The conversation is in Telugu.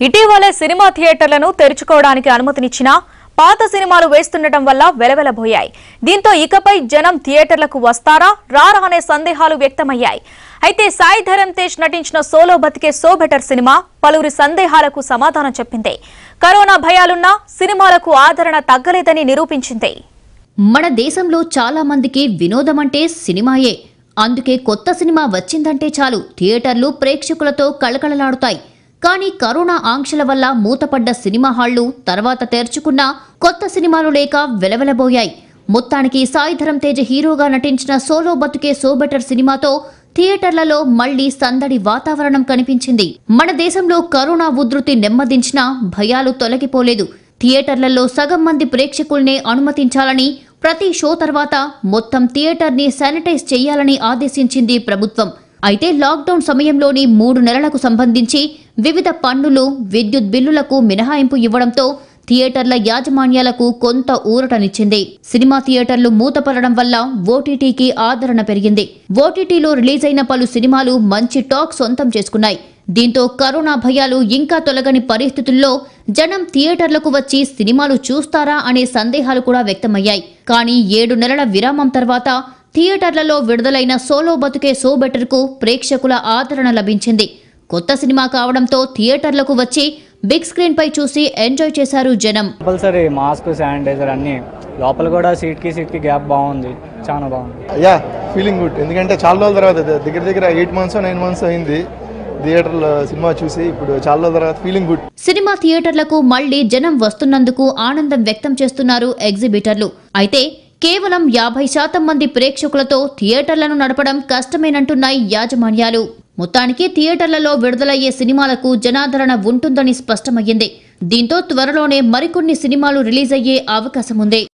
ఇటీవలే సినిమా థియేటర్లను తెరుచుకోవడానికి అనుమతినిచ్చినా పాత సినిమాలు వేస్తుండటం వల్ల వెలవెలబోయాయి దీంతో ఇకపై జనం థియేటర్లకు వస్తారా రారా అనే సందేహాలు వ్యక్తమయ్యాయి అయితే సాయి ధరమ్ తేజ్ నటించిన సోలో బతికే సో బెటర్ సినిమా పలువురి సందేహాలకు సమాధానం చెప్పింది కరోనా భయాలున్నా సినిమాలకు ఆదరణ తగ్గలేదని నిరూపించింది మన దేశంలో చాలా మందికి వినోదం అంటే సినిమాయే అందుకే కొత్త సినిమా వచ్చిందంటే చాలు థియేటర్లు ప్రేక్షకులతో కళకళలాడుతాయి కానీ కరోనా ఆంక్షల వల్ల మూతపడ్డ సినిమా హాళ్లు తర్వాత తెరుచుకున్న కొత్త సినిమాలు లేక వెలవెలబోయాయి మొత్తానికి సాయి ధరమ్ తేజ్ హీరోగా నటించిన సోలో బతుకే సో బెటర్ సినిమాతో థియేటర్లలో మళ్లీ సందడి వాతావరణం కనిపించింది మన దేశంలో కరోనా ఉధృతి నెమ్మదించినా భయాలు తొలగిపోలేదు థియేటర్లలో సగం మంది ప్రేక్షకుల్నే అనుమతించాలని ప్రతి షో తర్వాత మొత్తం థియేటర్ని శానిటైజ్ చేయాలని ఆదేశించింది ప్రభుత్వం అయితే లాక్డౌన్ సమయంలోని మూడు నెలలకు సంబంధించి వివిధ పన్నులు విద్యుత్ బిల్లులకు మినహాయింపు ఇవ్వడంతో థియేటర్ల యాజమాన్యాలకు కొంత ఊరటనిచ్చింది సినిమా థియేటర్లు మూతపడడం వల్ల ఓటీటీకి ఆదరణ పెరిగింది ఓటీటీలో రిలీజ్ అయిన పలు సినిమాలు మంచి టాక్ సొంతం చేసుకున్నాయి దీంతో కరోనా భయాలు ఇంకా తొలగని పరిస్థితుల్లో జనం థియేటర్లకు వచ్చి సినిమాలు చూస్తారా అనే సందేహాలు కూడా వ్యక్తమయ్యాయి కానీ ఏడు నెలల విరామం తర్వాత థియేటర్లలో విడుదలైన సోలో బతుకే సో బెటర్కు ప్రేక్షకుల ఆదరణ లభించింది కొత్త సినిమా కావడంతో థియేటర్లకు వచ్చి బిగ్ స్క్రీన్ పై చూసి ఎంజాయ్ చేశారు జనం కంపల్సరీ మాస్క్ శానిటైజర్ అన్నీ లోపల కూడా సీట్కి సీట్కి గ్యాప్ బాగుంది చాలా బాగుంది యా ఫీలింగ్ గుడ్ ఎందుకంటే చాలా రోజుల తర్వాత ద- దగ్గర దగ్గర ఎయిట్ మంత్స్ నైన్ మంత్స్ అయింది థియేటర్లో సినిమా చూసి ఇప్పుడు చాలా రోజుల తర్వాత ఫీలింగ్ గుడ్ సినిమా థియేటర్లకు మళ్లీ జనం వస్తున్నందుకు ఆనందం వ్యక్తం చేస్తున్నారు ఎగ్జిబిటర్లు అయితే కేవలం యాభై శాతం మంది ప్రేక్షకులతో థియేటర్లను నడపడం కష్టమేనంటున్నాయి యాజమాన్యాలు మొత్తానికి థియేటర్లలో విడుదలయ్యే సినిమాలకు జనాదరణ ఉంటుందని స్పష్టమయ్యింది దీంతో త్వరలోనే మరికొన్ని సినిమాలు రిలీజ్ అయ్యే అవకాశం ఉంది